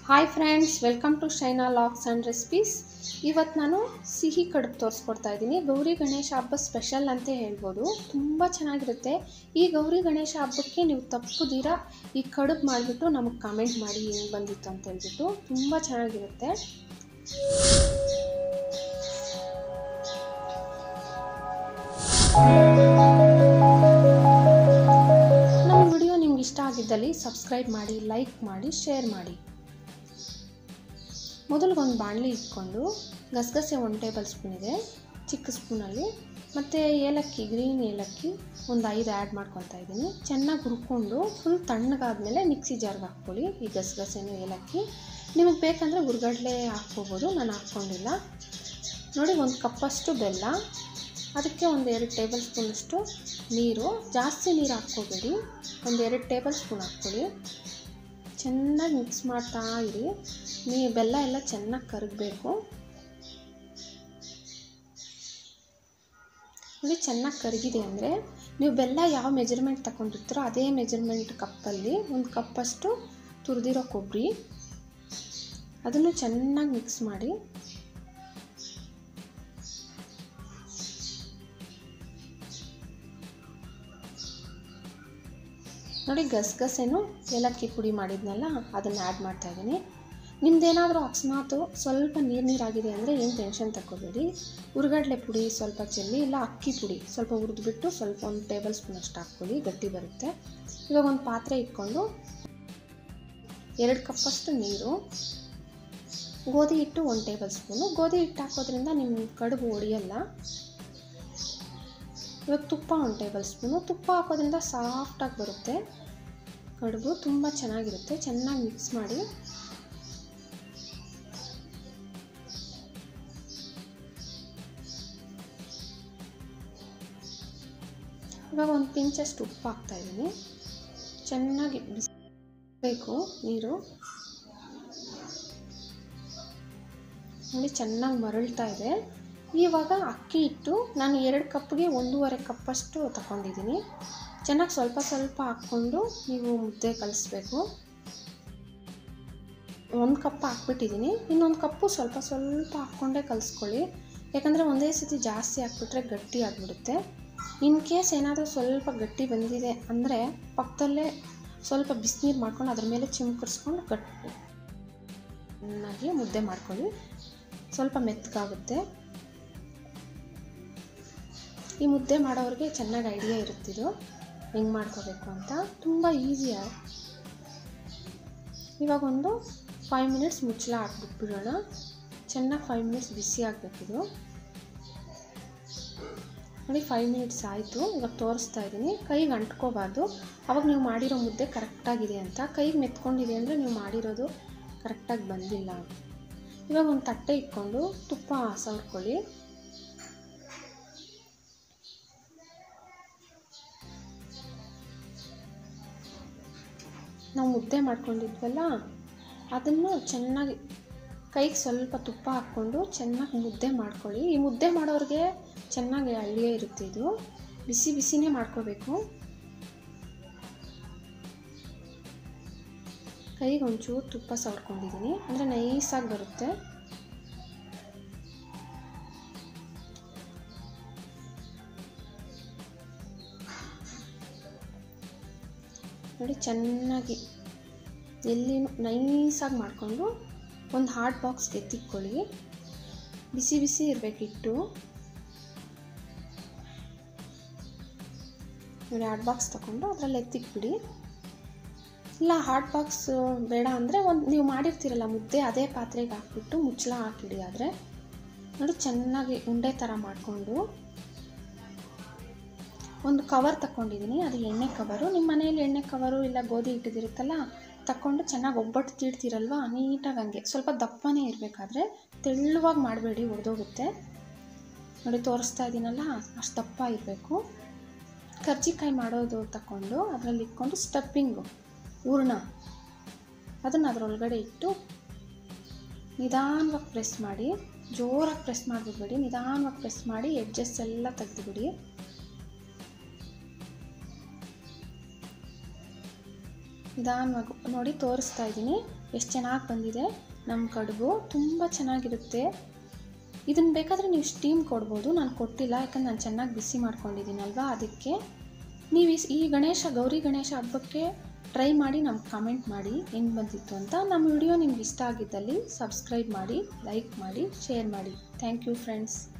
hi friends welcome to Shaina locks and recipes ಇವತ್ತು ನಾನು ಸಿಹಿ ಕಡುಬು ತೋರಿಸ್ಕೊಡ್ತಾ ಇದ್ದೀನಿ ಗೌರಿ ಗಣೇಶ ಹಬ್ಬ ಸ್ಪೆಷಲ್ ಅಂತ ಹೇಳ್ಬೋದು ತುಂಬ ಚೆನ್ನಾಗಿರುತ್ತೆ ಈ ಗೌರಿ ಗಣೇಶ ಹಬ್ಬಕ್ಕೆ ನೀವು ತಪ್ಪುದಿರ ಈ ಕಡುಬು ಮಾಡಿಬಿಟ್ಟು ನಮಗೆ ಕಮೆಂಟ್ ಮಾಡಿ ಹೆಂಗೆ ಬಂದಿತ್ತು ಅಂತ ಹೇಳ್ಬಿಟ್ಟು ತುಂಬ ಚೆನ್ನಾಗಿರುತ್ತೆ ನಮ್ಮ ವಿಡಿಯೋ ನಿಮ್ಗೆ ಇಷ್ಟ ಆಗಿದ್ದಲ್ಲಿ ಸಬ್ಸ್ಕ್ರೈಬ್ ಮಾಡಿ ಲೈಕ್ ಮಾಡಿ ಶೇರ್ ಮಾಡಿ ಮೊದಲಿಗೆ ಒಂದು ಬಾಣಲಿ ಇಟ್ಕೊಂಡು ಗಸಗಸೆ ಒಂದು ಟೇಬಲ್ ಸ್ಪೂನ್ ಇದೆ ಚಿಕ್ಕ ಸ್ಪೂನಲ್ಲಿ ಮತ್ತು ಏಲಕ್ಕಿ ಗ್ರೀನ್ ಏಲಕ್ಕಿ ಒಂದು ಐದು ಆ್ಯಡ್ ಮಾಡ್ಕೊತಾ ಇದ್ದೀನಿ ಚೆನ್ನಾಗಿ ಹುರ್ಕೊಂಡು ಫುಲ್ ತಣ್ಣಗಾದ್ಮೇಲೆ ಮಿಕ್ಸಿ ಜಾರ್ಗೆ ಹಾಕ್ಕೊಳ್ಳಿ ಈ ಗಸಗಸೆನೂ ಏಲಕ್ಕಿ ನಿಮಗೆ ಬೇಕಂದರೆ ಹುರ್ಗಡ್ಲೆ ಹಾಕ್ಕೋಬೋದು ನಾನು ಹಾಕ್ಕೊಂಡಿಲ್ಲ ನೋಡಿ ಒಂದು ಕಪ್ಪಷ್ಟು ಬೆಲ್ಲ ಅದಕ್ಕೆ ಒಂದು ಎರಡು ಟೇಬಲ್ ಸ್ಪೂನಷ್ಟು ನೀರು ಜಾಸ್ತಿ ನೀರು ಹಾಕ್ಕೋಬೇಡಿ ಒಂದು ಎರಡು ಟೇಬಲ್ ಸ್ಪೂನ್ ಹಾಕ್ಕೊಳ್ಳಿ ಚೆನ್ನಾಗಿ ಮಿಕ್ಸ್ ಮಾಡ್ತಾ ಇರಿ ನೀ ಬೆಲ್ಲ ಎಲ್ಲ ಚೆನ್ನಾಗಿ ಕರಗಬೇಕು ನೋಡಿ ಚೆನ್ನಾಗಿ ಕರಗಿದೆ ಅಂದರೆ ನೀವು ಬೆಲ್ಲ ಯಾವ ಮೆಜರ್ಮೆಂಟ್ ತಗೊಂಡಿರ್ತೀರೋ ಅದೇ ಮೆಜರ್ಮೆಂಟ್ ಕಪ್ಪಲ್ಲಿ ಒಂದು ಕಪ್ಪಷ್ಟು ತುರಿದಿರೋ ಕೊಬ್ಬರಿ ಅದನ್ನು ಚೆನ್ನಾಗಿ ಮಿಕ್ಸ್ ಮಾಡಿ ನೋಡಿ ಗಸಗಸೆನೂ ಏಲಕ್ಕಿ ಪುಡಿ ಮಾಡಿದ್ನಲ್ಲ ಅದನ್ನು ಆ್ಯಡ್ ಮಾಡ್ತಾ ಇದ್ದೀನಿ ನಿಮ್ದೇನಾದರೂ ಅಕಸ್ಮಾತು ಸ್ವಲ್ಪ ನೀರು ನೀರಾಗಿದೆ ಅಂದರೆ ಏನು ಟೆನ್ಷನ್ ತಗೋಬೇಡಿ ಹುರ್ಗಡ್ಲೆ ಪುಡಿ ಸ್ವಲ್ಪ ಚೆಲ್ಲಿ ಇಲ್ಲ ಅಕ್ಕಿ ಪುಡಿ ಸ್ವಲ್ಪ ಹುರಿದ್ಬಿಟ್ಟು ಸ್ವಲ್ಪ ಒಂದು ಟೇಬಲ್ ಸ್ಪೂನ್ ಅಷ್ಟು ಹಾಕ್ಕೊಳ್ಳಿ ಗಟ್ಟಿ ಬರುತ್ತೆ ಇವಾಗ ಒಂದು ಪಾತ್ರೆ ಇಟ್ಕೊಂಡು ಎರಡು ಕಪ್ಪಷ್ಟು ನೀರು ಗೋಧಿ ಹಿಟ್ಟು ಒಂದು ಟೇಬಲ್ ಸ್ಪೂನು ಗೋಧಿ ಹಿಟ್ಟು ಹಾಕೋದ್ರಿಂದ ನಿಮ್ಮ ಕಡುಬು ಒಡೆಯಲ್ಲ ಇವಾಗ ತುಪ್ಪ ಒಂದು ಟೇಬಲ್ ಸ್ಪೂನು ತುಪ್ಪ ಹಾಕೋದ್ರಿಂದ ಸಾಫ್ಟಾಗಿ ಬರುತ್ತೆ ಕಡುಬು ತುಂಬ ಚೆನ್ನಾಗಿರುತ್ತೆ ಚೆನ್ನಾಗಿ ಮಿಕ್ಸ್ ಮಾಡಿ ಇವಾಗ ಒಂದು ಪಿಂಚಷ್ಟು ಉಪ್ಪು ಹಾಕ್ತಾಯಿದ್ದೀನಿ ಚೆನ್ನಾಗಿ ಬಿಸಿಬೇಕು ನೀರು ನೋಡಿ ಚೆನ್ನಾಗಿ ಮರಳ್ತಾ ಇದೆ ಇವಾಗ ಅಕ್ಕಿ ಹಿಟ್ಟು ನಾನು ಎರಡು ಕಪ್ಗೆ ಒಂದೂವರೆ ಕಪ್ಪಷ್ಟು ತಗೊಂಡಿದ್ದೀನಿ ಚೆನ್ನಾಗಿ ಸ್ವಲ್ಪ ಸ್ವಲ್ಪ ಹಾಕ್ಕೊಂಡು ನೀವು ಮುದ್ದೆ ಕಲಿಸ್ಬೇಕು ಒಂದು ಕಪ್ ಹಾಕ್ಬಿಟ್ಟಿದ್ದೀನಿ ಇನ್ನೊಂದು ಕಪ್ಪು ಸ್ವಲ್ಪ ಸ್ವಲ್ಪ ಹಾಕ್ಕೊಂಡೇ ಕಲಿಸ್ಕೊಳ್ಳಿ ಯಾಕಂದರೆ ಒಂದೇ ಸತಿ ಜಾಸ್ತಿ ಹಾಕ್ಬಿಟ್ರೆ ಗಟ್ಟಿ ಆಗಿಬಿಡುತ್ತೆ ಇನ್ ಕೇಸ್ ಏನಾದರೂ ಸ್ವಲ್ಪ ಗಟ್ಟಿ ಬಂದಿದೆ ಅಂದರೆ ಪಕ್ಕದಲ್ಲೇ ಸ್ವಲ್ಪ ಬಿಸಿನೀರು ಮಾಡ್ಕೊಂಡು ಅದ್ರ ಮೇಲೆ ಚಿಮ್ಕರಿಸ್ಕೊಂಡು ಗಟ್ಟಿ ಚೆನ್ನಾಗಿ ಮುದ್ದೆ ಮಾಡ್ಕೊಳ್ಳಿ ಸ್ವಲ್ಪ ಮೆತ್ತಗಾಗುತ್ತೆ ಈ ಮುದ್ದೆ ಮಾಡೋರಿಗೆ ಚೆನ್ನಾಗಿ ಐಡಿಯಾ ಇರುತ್ತಿದ್ದು ಹೆಂಗೆ ಮಾಡ್ಕೋಬೇಕು ಅಂತ ತುಂಬ ಈಸಿ ಇವಾಗ ಒಂದು ಫೈವ್ ಮಿನಿಟ್ಸ್ ಮುಚ್ಚಳ ಹಾಕ್ಬಿಟ್ಬಿಡೋಣ ಚೆನ್ನಾಗಿ ಫೈವ್ ಮಿನಿಟ್ಸ್ ಬಿಸಿ ಆಗಬೇಕಿದು ನೋಡಿ ಫೈವ್ ಮಿನಿಟ್ಸ್ ಆಯಿತು ಇವಾಗ ತೋರಿಸ್ತಾ ಇದ್ದೀನಿ ಕೈಗೆ ಅಂಟ್ಕೋಬಾರ್ದು ಅವಾಗ ನೀವು ಮಾಡಿರೋ ಮುದ್ದೆ ಕರೆಕ್ಟಾಗಿದೆ ಅಂತ ಕೈಗೆ ಮೆತ್ಕೊಂಡಿದೆ ಅಂದರೆ ನೀವು ಮಾಡಿರೋದು ಕರೆಕ್ಟಾಗಿ ಬಂದಿಲ್ಲ ಇವಾಗ ಒಂದು ತಟ್ಟೆ ಇಟ್ಕೊಂಡು ತುಪ್ಪ ಸವರ್ಕೊಳ್ಳಿ ನಾವು ಮುದ್ದೆ ಮಾಡ್ಕೊಂಡಿದ್ವಲ್ಲ ಅದನ್ನು ಚೆನ್ನಾಗಿ ಕೈಗೆ ಸ್ವಲ್ಪ ತುಪ್ಪ ಹಾಕ್ಕೊಂಡು ಚೆನ್ನಾಗಿ ಮುದ್ದೆ ಮಾಡ್ಕೊಳ್ಳಿ ಈ ಮುದ್ದೆ ಮಾಡೋರಿಗೆ ಚೆನ್ನಾಗಿ ಐಡಿಯಾ ಇರುತ್ತೆ ಇದು ಬಿಸಿ ಬಿಸಿನೇ ಮಾಡ್ಕೋಬೇಕು ಕೈಗೆ ಒಂಚೂರು ತುಪ್ಪ ಸವರ್ಕೊಂಡಿದ್ದೀನಿ ಅಂದರೆ ನೈಸಾಗಿ ಬರುತ್ತೆ ನೋಡಿ ಚೆನ್ನಾಗಿ ಎಲ್ಲಿನೂ ನೈಸಾಗಿ ಮಾಡಿಕೊಂಡು ಒಂದು ಹಾಟ್ ಬಾಕ್ಸ್ಗೆ ಎತ್ತಿಕ್ಕೊಳ್ಳಿ ಬಿಸಿ ಬಿಸಿ ಇರಬೇಕು ಹಿಟ್ಟು ನೋಡಿ ಹಾಟ್ ಬಾಕ್ಸ್ ತಗೊಂಡು ಅದರಲ್ಲಿ ಎತ್ತಿಕ್ಬಿಡಿ ಇಲ್ಲ ಹಾಟ್ ಬಾಕ್ಸ್ ಬೇಡ ಅಂದರೆ ಒಂದು ನೀವು ಮಾಡಿರ್ತೀರಲ್ಲ ಮುದ್ದೆ ಅದೇ ಪಾತ್ರೆಗೆ ಹಾಕ್ಬಿಟ್ಟು ಮುಚ್ಚಳ ಹಾಕಿಡಿ ಆದರೆ ನೋಡಿ ಚೆನ್ನಾಗಿ ಉಂಡೆ ಥರ ಮಾಡಿಕೊಂಡು ಒಂದು ಕವರ್ ತಗೊಂಡಿದ್ದೀನಿ ಅದು ಎಣ್ಣೆ ಕವರು ನಿಮ್ಮ ಮನೆಯಲ್ಲಿ ಎಣ್ಣೆ ಕವರು ಇಲ್ಲ ಗೋಧಿ ಹಿಟ್ಟಿದಿರುತ್ತಲ್ಲ ತಗೊಂಡು ಚೆನ್ನಾಗಿ ಒಬ್ಬಟ್ಟು ತೀಡ್ತೀರಲ್ವ ನೀಟಾಗಿ ಹಂಗೆ ಸ್ವಲ್ಪ ದಪ್ಪನೇ ಇರಬೇಕಾದ್ರೆ ತೆಳ್ಳುವಾಗಿ ಮಾಡಬೇಡಿ ಒಡೆದೋಗುತ್ತೆ ನೋಡಿ ತೋರಿಸ್ತಾ ಇದ್ದೀನಲ್ಲ ಅಷ್ಟು ದಪ್ಪ ಇರಬೇಕು ಕರ್ಜಿಕಾಯಿ ಮಾಡೋದು ತಗೊಂಡು ಅದರಲ್ಲಿ ಇಟ್ಕೊಂಡು ಸ್ಟಪ್ಪಿಂಗು ಹೂರ್ಣ ಅದನ್ನು ಅದರೊಳಗಡೆ ಇಟ್ಟು ನಿಧಾನವಾಗಿ ಪ್ರೆಸ್ ಮಾಡಿ ಜೋರಾಗಿ ಪ್ರೆಸ್ ಮಾಡಿಬಿಡ್ಬೇಡಿ ನಿಧಾನವಾಗಿ ಪ್ರೆಸ್ ಮಾಡಿ ಎಡ್ಜಸ್ ಎಲ್ಲ ತೆಗೆದುಬಿಡಿ ನಿಧಾನವಾಗಿ ನೋಡಿ ತೋರಿಸ್ತಾ ಇದ್ದೀನಿ ಎಷ್ಟು ಚೆನ್ನಾಗಿ ಬಂದಿದೆ ನಮ್ಮ ಕಡುಬು ತುಂಬ ಚೆನ್ನಾಗಿರುತ್ತೆ ಇದನ್ನು ಬೇಕಾದರೆ ನೀವು ಸ್ಟೀಮ್ ಕೊಡ್ಬೋದು ನಾನು ಕೊಟ್ಟಿಲ್ಲ ಯಾಕಂದ್ರೆ ನಾನು ಚೆನ್ನಾಗಿ ಬಿಸಿ ಮಾಡ್ಕೊಂಡಿದ್ದೀನಲ್ವಾ ಅದಕ್ಕೆ ನೀವು ಈ- ಈ ಗಣೇಶ ಗೌರಿ ಗಣೇಶ ಹಬ್ಬಕ್ಕೆ ಟ್ರೈ ಮಾಡಿ ನಮ್ಗೆ ಕಮೆಂಟ್ ಮಾಡಿ ಹೆಂಗೆ ಬಂದಿತ್ತು ಅಂತ ನಮ್ಮ ವಿಡಿಯೋ ನಿಮ್ಗೆ ಇಷ್ಟ ಆಗಿದ್ದಲ್ಲಿ ಸಬ್ಸ್ಕ್ರೈಬ್ ಮಾಡಿ ಲೈಕ್ ಮಾಡಿ ಶೇರ್ ಮಾಡಿ ಥ್ಯಾಂಕ್ ಯು ಫ್ರೆಂಡ್ಸ್